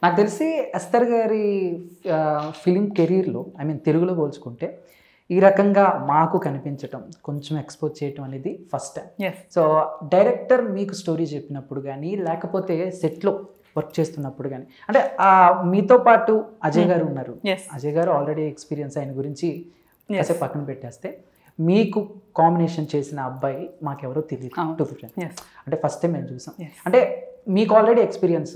నాకు తెలిసి ఎస్తర్ గారి ఫిలిం కెరీర్లో ఐ మీన్ తెలుగులో పోల్చుకుంటే ఈ రకంగా మాకు కనిపించటం కొంచెం ఎక్స్పోజ్ చేయటం అనేది first time yes so director మీకు స్టోరీ చెప్పినప్పుడు కానీ లేకపోతే సెట్లో వర్క్ చేస్తున్నప్పుడు కానీ అంటే ఆ మీతో పాటు అజయ్ గారు ఉన్నారు ఎస్ అజయ్ గారు ఆల్రెడీ ఎక్స్పీరియన్స్ ఆయన గురించి Yes. కాసేపు పక్కన పెట్టేస్తే మీకు కాంబినేషన్ చేసిన అబ్బాయి మాకెవరో తెలియదు అవును. టూ ఫిఫ్టీ ఎస్ అంటే ఫస్ట్ టైం మేము చూసాం Yes. అంటే మీకు already experience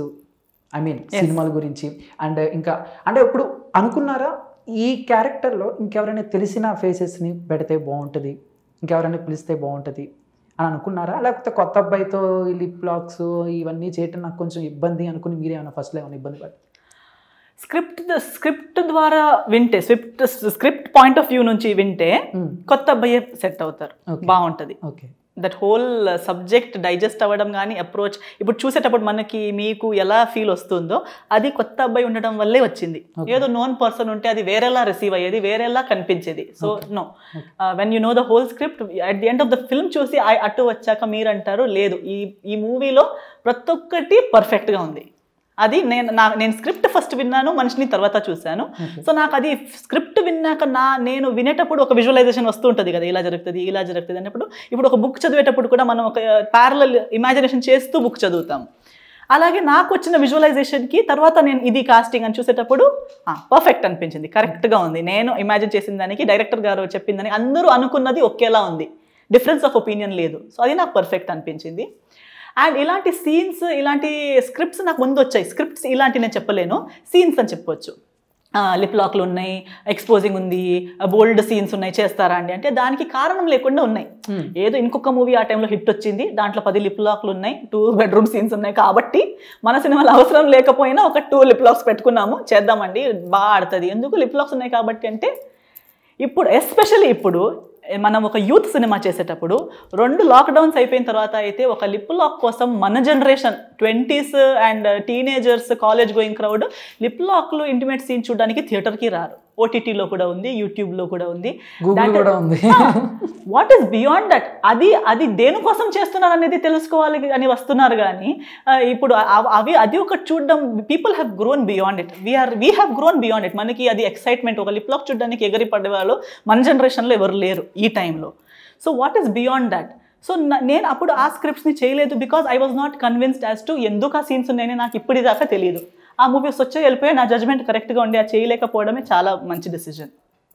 I mean Yes. సినిమాల గురించి అండ్ ఇంకా అంటే ఇప్పుడు అనుకున్నారా ఈ క్యారెక్టర్లో ఇంకెవరైనా తెలిసిన ఫేసెస్ని పెడితే బాగుంటుంది ఇంకెవరైనా పిలిస్తే బాగుంటుంది అని అనుకున్నారా లేకపోతే కొత్త అబ్బాయితో ఈ లిప్ లాక్స్ ఇవన్నీ చేయటం నాకు కొంచెం ఇబ్బంది అనుకుని మీరేమైనా ఫస్ట్లో ఏమైనా ఇబ్బంది పడ్డారు స్క్రిప్ట్ స్క్రిప్ట్ ద్వారా వింటే script script point of view నుంచి వింటే కొత్త అబ్బాయి సెట్ అవుతారు Okay. బాగుంటుంది okay that whole subject digest అవ్వడం కానీ అప్రోచ్ ఇప్పుడు చూసేటప్పుడు మనకి మీకు ఎలా ఫీల్ వస్తుందో అది కొత్త అబ్బాయి ఉండడం వల్లే వచ్చింది Okay. ఏదో నోన్ పర్సన్ ఉంటే అది వేరేలా రిసీవ్ అయ్యేది వేరేలా కనిపించేది so no when you know the whole script at the end of the film చూసి "I- అటు వచ్చాక మీరు అంటారు లేదు ఈ ఈ మూవీలో ప్రతి ఒక్కటి పర్ఫెక్ట్గా ఉంది అది నేను నా నేను స్క్రిప్ట్ ఫస్ట్ విన్నాను మనిషిని తర్వాత చూశాను Okay. సో నాకు అది స్క్రిప్ట్ విన్నాక నా నేను వినేటప్పుడు ఒక విజువలైజేషన్ వస్తూ ఉంటుంది కదా ఇలా జరుగుతుంది ఇలా జరుగుతుంది అన్నప్పుడు ఇప్పుడు ఒక బుక్ చదివేటప్పుడు కూడా మనం ఒక ప్యారలల్ ఇమాజినేషన్ చేస్తూ బుక్ చదువుతాం అలాగే నాకు వచ్చిన విజువలైజేషన్కి తర్వాత నేను ఇది కాస్టింగ్ అని చూసేటప్పుడు పర్ఫెక్ట్ అనిపించింది కరెక్ట్గా ఉంది నేను ఇమాజిన్ చేసిన దానికి డైరెక్టర్ గారు చెప్పిన దానికి అందరూ అనుకున్నది ఒకేలా ఉంది డిఫరెన్స్ ఆఫ్ ఒపీనియన్ లేదు సో అది నాకు పర్ఫెక్ట్ అనిపించింది అండ్ ఇలాంటి సీన్స్ ఇలాంటి స్క్రిప్ట్స్ నాకు ముందు వచ్చాయి స్క్రిప్ట్స్ ఇలాంటి నేను చెప్పలేను సీన్స్ అని చెప్పొచ్చు లిప్ లాక్లు ఉన్నాయి ఎక్స్పోజింగ్ ఉంది బోల్డ్ సీన్స్ ఉన్నాయి చేస్తారా అండి అంటే దానికి కారణం లేకుండా ఉన్నాయి Hmm. ఏదో ఇంకొక మూవీ ఆ టైంలో హిట్ వచ్చింది దాంట్లో పది లిప్ లాక్లు ఉన్నాయి టూ బెడ్రూమ్ సీన్స్ ఉన్నాయి కాబట్టి మన సినిమాలో అవసరం లేకపోయినా ఒక టూ లిప్ లాక్స్ పెట్టుకున్నాము చేద్దామండి బాగా ఆడుతుంది ఎందుకు లిప్ లాక్స్ ఉన్నాయి కాబట్టి అంటే ఇప్పుడు ఎస్పెషల్లీ ఇప్పుడు మనం ఒక యూత్ సినిమా చేసేటప్పుడు రెండు లాక్డౌన్స్ అయిపోయిన తర్వాత అయితే ఒక లిప్ లాక్ కోసం మన generation twenties and teenagers college going crowd lip లాక్లు ఇంటిమేట్ సీన్ చూడడానికి థియేటర్కి రారు ఓటీటీలో కూడా ఉంది యూట్యూబ్లో కూడా ఉంది గూగుల్ కూడా ఉంది వాట్ ఈస్ బియాండ్ దట్ అది అది దేనికోసం చేస్తున్నారు అనేది తెలుసుకోవాలి అని వస్తున్నారు కానీ ఆ, ఇప్పుడు అవ- అవి అది ఒక చూడడం people have grown beyond it we're we have grown beyond it మనకి అది ఎక్సైట్మెంట్ ఒక లిప్ లాక్ చూడడానికి ఎగరి పడేవాళ్ళు మన జనరేషన్లో ఎవరు లేరు ఈ టైంలో so what is beyond that so నేను అప్పుడు ఆ స్క్రిప్ట్స్ని చేయలేదు because I was not convinced as to ఎందుకు ఆ సీన్స్ ఉన్నాయని నాకు ఇప్పుడు దాకా తెలియదు ఆ మూవీస్ వచ్చే వెళ్ళిపోయి నా జడ్జ్మెంట్ కరెక్ట్గా ఉండి అది చేయలేకపోవడమే చాలా మంచి డెసిజన్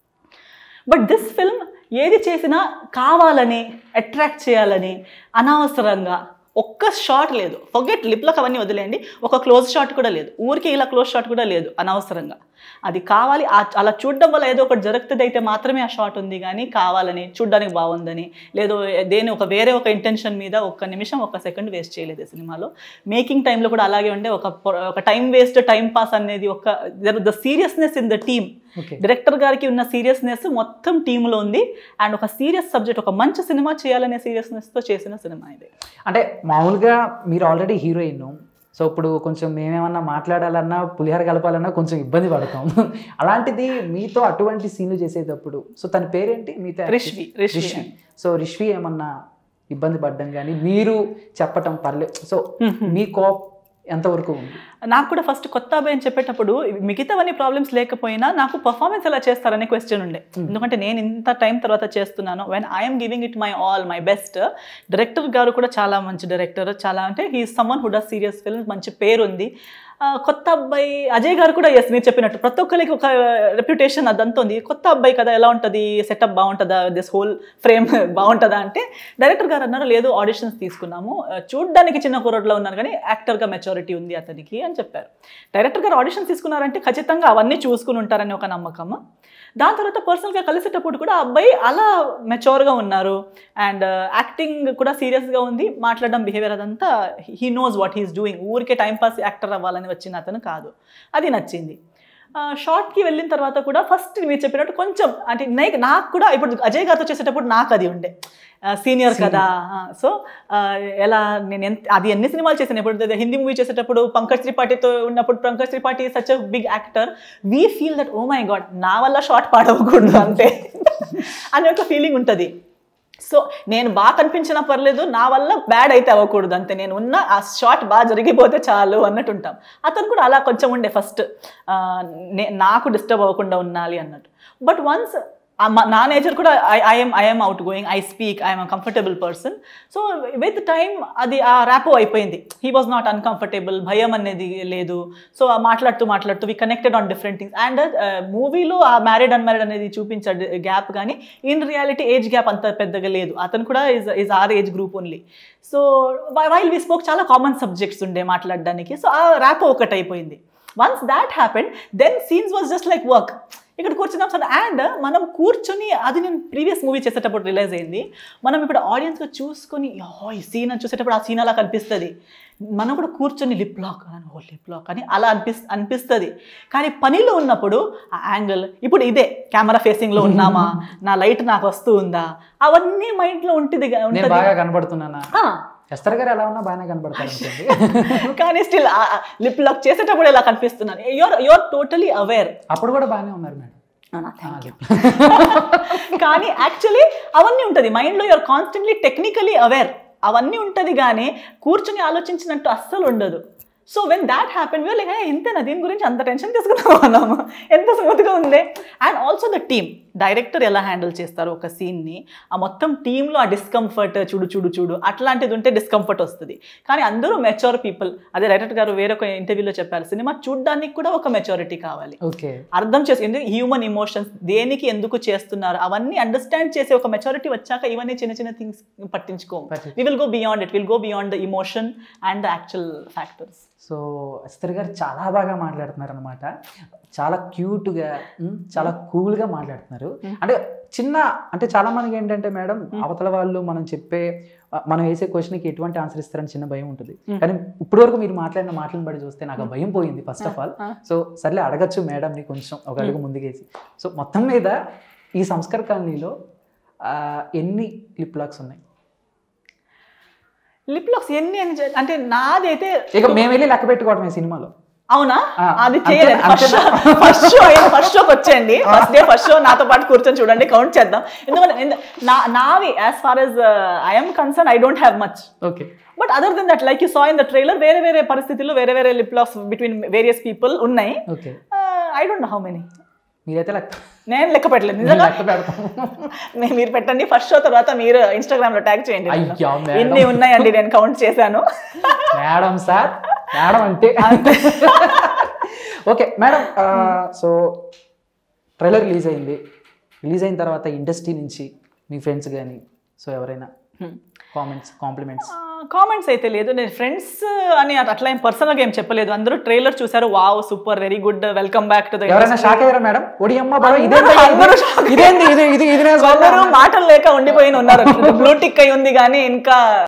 బట్ దిస్ ఫిల్మ్ ఏది చేసినా కావాలని అట్రాక్ట్ చేయాలని అనవసరంగా ఒక్క షాట్ లేదు ఫొగెట్ లిప్లకు అవన్నీ వదిలేయండి ఒక క్లోజ్ షాట్ కూడా లేదు ఊరికి ఇలా క్లోజ్ షాట్ కూడా లేదు అనవసరంగా అది కావాలి ఆ- అలా చూడడం వల్ల ఏదో ఒకటి జరుగుతుంది అయితే మాత్రమే ఆ షాట్ ఉంది కానీ కావాలని చూడడానికి బాగుందని లేదు దేని ఒక వేరే ఒక ఇంటెన్షన్ మీద ఒక్క నిమిషం ఒక సెకండ్ వేస్ట్ చేయలేదు ఈ సినిమాలో మేకింగ్ టైంలో కూడా అలాగే ఉండే ఒక పొ- ఒక టైం వేస్ట్ టైం పాస్ అనేది ఒక the seriousness in the team okay director గారికి ఉన్న సీరియస్నెస్ మొత్తం టీంలో ఉంది అండ్ ఒక సీరియస్ సబ్జెక్ట్ ఒక మంచి సినిమా చేయాలనే సీరియస్నెస్తో చేసిన సినిమా ఇది అంటే మామూలుగా మీరు ఆల్రెడీ హీరోయిన్ సో ఇప్పుడు కొంచెం మేమేమన్నా మాట్లాడాలన్నా పులిహోర కలపాలన్నా కొంచెం ఇబ్బంది పడతాం అలాంటిది మీతో అటువంటి సీన్లు చేసేటప్పుడు సో తన పేరేంటి మీతో act రిష్వి రిష్వి రిష్వి సో రిష్వి ఏమన్నా ఇబ్బంది పడ్డం కానీ మీరు చెప్పటం పర్లేదు సో మీ కోప్ ఎంతవరకు ఉంది నాకు కూడా ఫస్ట్ కొత్త అబ్బాయి అని చెప్పేటప్పుడు మిగతావన్నీ ప్రాబ్లమ్స్ లేకపోయినా నాకు పర్ఫార్మెన్స్ ఎలా చేస్తారనే క్వశ్చన్ ఉండే ఎందుకంటే నేను ఇంత టైం తర్వాత చేస్తున్నాను when I'm giving it my all my best director గారు కూడా చాలా మంచి డైరెక్టర్ చాలా అంటే he someone who does serious film మంచి పేరు ఉంది ఆ, కొత్త అబ్బాయి అజయ్ గారు కూడా ఎస్ మీరు చెప్పినట్టు ప్రతి ఒక్కరికి ఒక రెప్యుటేషన్ అదంతా ఉంది కొత్త అబ్బాయి కదా ఎలా ఉంటుంది సెటప్ బాగుంటుందా దిస్ హోల్ ఫ్రేమ్ బాగుంటుందా అంటే డైరెక్టర్ గారు అన్నారు లేదు ఆడిషన్స్ తీసుకున్నాము ఆ, చూడ్డానికి చిన్న కుర్రోడ్లో ఉన్నారు కానీ యాక్టర్గా మెచారిటీ ఉంది అతనికి అని చెప్పారు డైరెక్టర్ గారు ఆడిషన్స్ తీసుకున్నారంటే ఖచ్చితంగా అవన్నీ చూసుకుని ఉంటారని ఒక నమ్మకం దాని తర్వాత పర్సనల్గా కలిసేటప్పుడు కూడా ఆ అబ్బాయి అలా మెచ్యూర్గా ఉన్నారు అండ్ యాక్టింగ్ కూడా సీరియస్గా ఉంది మాట్లాడడం బిహేవియర్ అదంతా he knows what he's doing ఊరికే టైంపాస్ యాక్టర్ అవ్వాలని వచ్చిన అతను కాదు అది నచ్చింది షార్ట్కి వెళ్ళిన తర్వాత కూడా ఫస్ట్ మీరు చెప్పినట్టు కొంచెం అంటే నైక్ నాకు కూడా ఇప్పుడు అజయ్ గారితో చేసేటప్పుడు నాకు అది ఉండే సీనియర్ కదా సో ఎలా నేను ఎంత అది ఎన్ని సినిమాలు చేశాను ఇప్పుడు హిందీ మూవీ చేసేటప్పుడు పంకజ్ త్రిపాఠితో ఉన్నప్పుడు Pankaj Tripathi such a big actor we feel that oh my god నా వల్ల షార్ట్ పాడవకూడదు అంతే అనే ఒక ఫీలింగ్ ఉంటుంది సో నేను బాగా కనిపించినా పర్లేదు నా వల్ల బ్యాడ్ అయితే అవ్వకూడదు అంతే నేను ఉన్న ఆ షాట్ బాగా జరిగిపోతే చాలు అన్నట్టు ఉంటాం అతను కూడా అలా కొంచెం ఉండే ఫస్ట్ నాకు డిస్టర్బ్ అవ్వకుండా ఉండాలి అన్నట్టు బట్ వన్స్ నా నేచర్ కూడా I I'm I'm outgoing I speak I'm comfortable person so with time అది ఆ ర్యాపో అయిపోయింది హీ వాజ్ నాట్ అన్కంఫర్టబుల్ భయం అనేది లేదు సో మాట్లాడుతూ మాట్లాడుతూ we connected on different things and మూవీలో ఆ మ్యారీడ్ అన్మ్యారీడ్ అనేది చూపించాడు గ్యాప్ కానీ ఇన్ రియాలిటీ ఏజ్ గ్యాప్ అంత పెద్దగా లేదు అతను కూడా is is our age group only so while we spoke చాలా కామన్ సబ్జెక్ట్స్ ఉండే మాట్లాడడానికి సో ఆ ర్యాపో ఒకటి అయిపోయింది once that happen then scenes was just like work ఇక్కడ కూర్చున్నాం సార్ అండ్ మనం కూర్చొని అది నేను ప్రీవియస్ మూవీ చేసేటప్పుడు రిలైజ్ అయింది మనం ఇప్పుడు ఆడియన్స్గా చూసుకొని ఓ ఈ సీన్ అని చూసేటప్పుడు ఆ సీన్ అలా కనిపిస్తుంది మనం కూడా కూర్చొని లిప్ లాక్ అని ఓ లిప్ లాక్ అని అలా అనిపిస్ అనిపిస్తుంది కానీ పనిలో ఉన్నప్పుడు ఆ యాంగిల్ ఇప్పుడు ఇదే కెమెరా ఫేసింగ్లో ఉన్నామా నా లైట్ నాకు వస్తూ ఉందా అవన్నీ మైండ్లో ఉంటుంది నేను ఉంటుంది బాగా కనబడుతున్నానా ఆ, ఎస్తర్ గారు ఎలా ఉన్నా బాగానే కనబడతారు అనుకోండి కానీ స్టిల్ లిప్ లాక్ చేసేటప్పుడు ఇలా కనిపిస్తున్నాను యువర్ యువర్ టోటలీ అవేర్ అప్పుడు కూడా బాగానే ఉన్నారు మేడం థ్యాంక్ యూ కానీ యాక్చువల్లీ అవన్నీ ఉంటుంది మైండ్లో యూఆర్ కాన్స్టెంట్లీ టెక్నికలీ అవేర్ అవన్నీ ఉంటుంది కానీ కూర్చొని ఆలోచించినట్టు అస్సలు ఉండదు so when that happen we're like ఎంతేనా దీని గురించి అంత టెన్షన్ తీసుకుందాం మనము ఎంత స్మూత్గా ఉంది and also the team director ఎలా హ్యాండిల్ చేస్తారు ఒక సీన్ని ఆ మొత్తం టీంలో ఆ డిస్కంఫర్ట్ చూడు చూడు చూడు అట్లాంటిది ఉంటే డిస్కంఫర్ట్ వస్తుంది కానీ అందరూ మెచ్యూర్ పీపుల్ అదే డైరెక్టర్ గారు వేరొక ఇంటర్వ్యూలో చెప్పారు సినిమా చూడడానికి కూడా ఒక మెచ్యూరిటీ కావాలి ఓకే అర్థం చేసి ఎందుకు హ్యూమన్ ఇమోషన్స్ దేనికి ఎందుకు చేస్తున్నారు అవన్నీ అండర్స్టాండ్ చేసే ఒక మెచారిటీ వచ్చాక ఇవన్నీ చిన్న చిన్న థింగ్స్ పట్టించుకోము పట్టించు- we will go beyond it will go beyond the emotion and the actual factors so అస్తర్ గారు చాలా బాగా మాట్లాడుతున్నారు అనమాట చాలా క్యూట్గా చాలా కూల్గా మాట్లాడుతున్నారు Mm. అంటే చిన్న అంటే చాలా మందికి ఏంటంటే మేడం అవతల వాళ్ళు మనం చెప్పే ఆ, మనం వేసే క్వశ్చన్కి ఎటువంటి ఆన్సర్ ఇస్తారని చిన్న భయం ఉంటుంది Mm. కానీ ఇప్పటి వరకు మీరు మాట్లాడిన మాటలను బట్టి చూస్తే నాకు ఆ భయం పోయింది ఫస్ట్ ఆఫ్ ఆల్ సో సర్లే అడగచ్చు మేడంని కొంచెం ఒక అడుగు ముందుకేసి సో మొత్తం మీద ఈ సంస్కార కాలనీలో ఆ, ఎన్ని లిప్ లాక్స్ ఉన్నాయి లిప్ లాక్స్ ఎన్ని అని చె- అంటే నాదైతే ఇక మేము వెళ్ళి లెక్క పెట్టుకోవటం ఈ సినిమాలో అవునా ఆ, అది అంతే- చేయలేదు ఫస్ట్ అంతేనా? ఫస్ట్ షో అయిన ఫస్ట్ షోకి వచ్చేయండి ఫస్ట్ డే ఫస్ట్ షో నాతో పాటు కూర్చొని చూడండి కౌంట్ చేద్దాం ఎందుకంటే ఎందు- నా నావి as far as I'm concern I don't have much okay but other than that like you saw in the trailer వేరే వేరే పరిస్థితుల్లో వేరే వేరే lip locks between various people ఉన్నాయి okay I don't know how many మీరైతే లెక్క నేను లెక్క పెట్టలేదు మేము నిజంగా లెక్క పెడతాం నే- మీరు పెట్టండి ఫస్ట్ షో తర్వాత మీరు ఇన్స్టాగ్రామ్ లో ట్యాగ్ చేయండి నన్ను. అయ్యా, మేడం. ఇన్ని ఉన్నాయండి నేను కౌంట్ చేశాను మేడం సార్ మేడం అంటే okay madam so trailer release అయింది రిలీజ్ అయిన తర్వాత ఇండస్ట్రీ నుంచి మీ ఫ్రెండ్స్ కానీ సో ఎవరైనా కామెంట్స్ కాంప్లిమెంట్స్ కామెంట్స్ అయితే లేదు నేను ఫ్రెండ్స్ అని అట్- అట్లా ఏం పర్సనల్గా ఏం చెప్పలేదు అందరూ ట్రైలర్ చూసారు wow super very good welcome back to the ఎవరైనా షాక్ అయ్యారా మేడం ఒడియమ్మ బాబా ఇదేంటి అందరూ shock ఇదేంటి ఇది ఇది ఇది అందరూ మాటలు లేక ఉండిపోయిన ఉన్నారు బ్లూ టిక్ అయి ఉంది కానీ ఇంకా